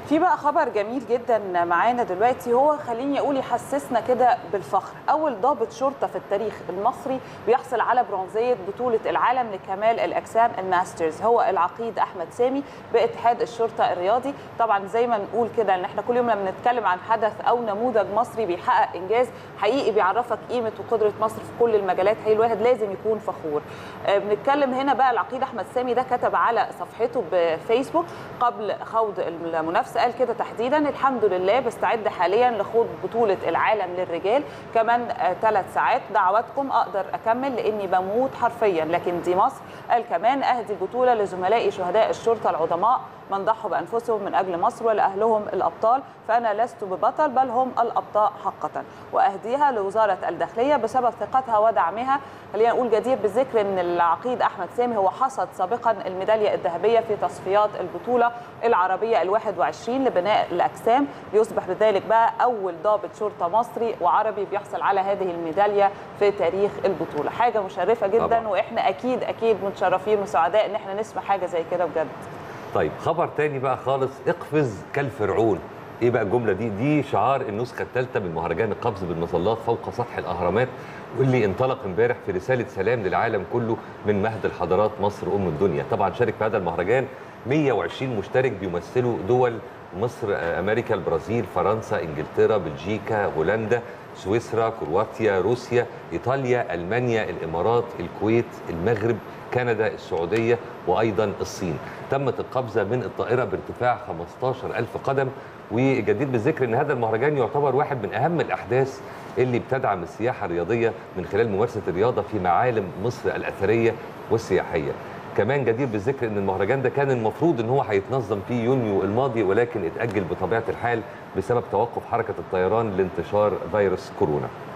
في بقى خبر جميل جدا معانا دلوقتي هو خليني اقول يحسسنا كده بالفخر اول ضابط شرطه في التاريخ المصري بيحصل على برونزيه بطوله العالم لكمال الاجسام الماسترز هو العقيد احمد سامي باتحاد الشرطه الرياضي طبعا زي ما نقول كده ان احنا كل يوم لما نتكلم عن حدث او نموذج مصري بيحقق انجاز حقيقي بيعرفك قيمه وقدره مصر في كل المجالات حقيقي الواحد لازم يكون فخور آه، بنتكلم هنا بقى العقيد احمد سامي ده كتب على صفحته بفيسبوك قبل خوض المنافسه قال كده تحديدا الحمد لله بستعد حاليا لخوض بطوله العالم للرجال كمان ثلاث ساعات دعواتكم اقدر اكمل لاني بموت حرفيا لكن دي مصر قال كمان اهدي البطوله لزملائي شهداء الشرطه العظماء من ضحوا بانفسهم من اجل مصر ولاهلهم الابطال فانا لست ببطل بل هم الابطال حقا واهديها لوزاره الداخليه بسبب ثقتها ودعمها خلينا نقول جدير بالذكر ان العقيد احمد سامي هو حصد سابقا الميداليه الذهبيه في تصفيات البطوله العربيه ال21 لبناء الاجسام ليصبح بذلك بقى اول ضابط شرطه مصري وعربي بيحصل على هذه الميداليه في تاريخ البطوله حاجه مشرفه جدا طبعاً. واحنا اكيد اكيد متشرفين وسعداء ان احنا نسمع حاجه زي كده بجد طيب خبر تاني بقى خالص اقفز كالفرعون ايه بقى الجمله دي دي شعار النسخه الثالثه من مهرجان القفز بالمظلات فوق سطح الاهرامات واللي انطلق امبارح في رساله سلام للعالم كله من مهد الحضارات مصر ام الدنيا طبعا شارك في هذا المهرجان 120 مشترك بيمثلوا دول مصر آه، امريكا البرازيل فرنسا انجلترا بلجيكا هولندا سويسرا كرواتيا روسيا ايطاليا المانيا الامارات الكويت المغرب كندا السعوديه وايضا الصين تمت القفزه من الطائره بارتفاع 15000 قدم وجدير بالذكر ان هذا المهرجان يعتبر واحد من اهم الاحداث اللي بتدعم السياحه الرياضيه من خلال ممارسه الرياضه في معالم مصر الاثريه والسياحيه كمان جدير بالذكر ان المهرجان ده كان المفروض ان هو هيتنظم في يونيو الماضي ولكن اتاجل بطبيعه الحال بسبب توقف حركه الطيران لانتشار فيروس كورونا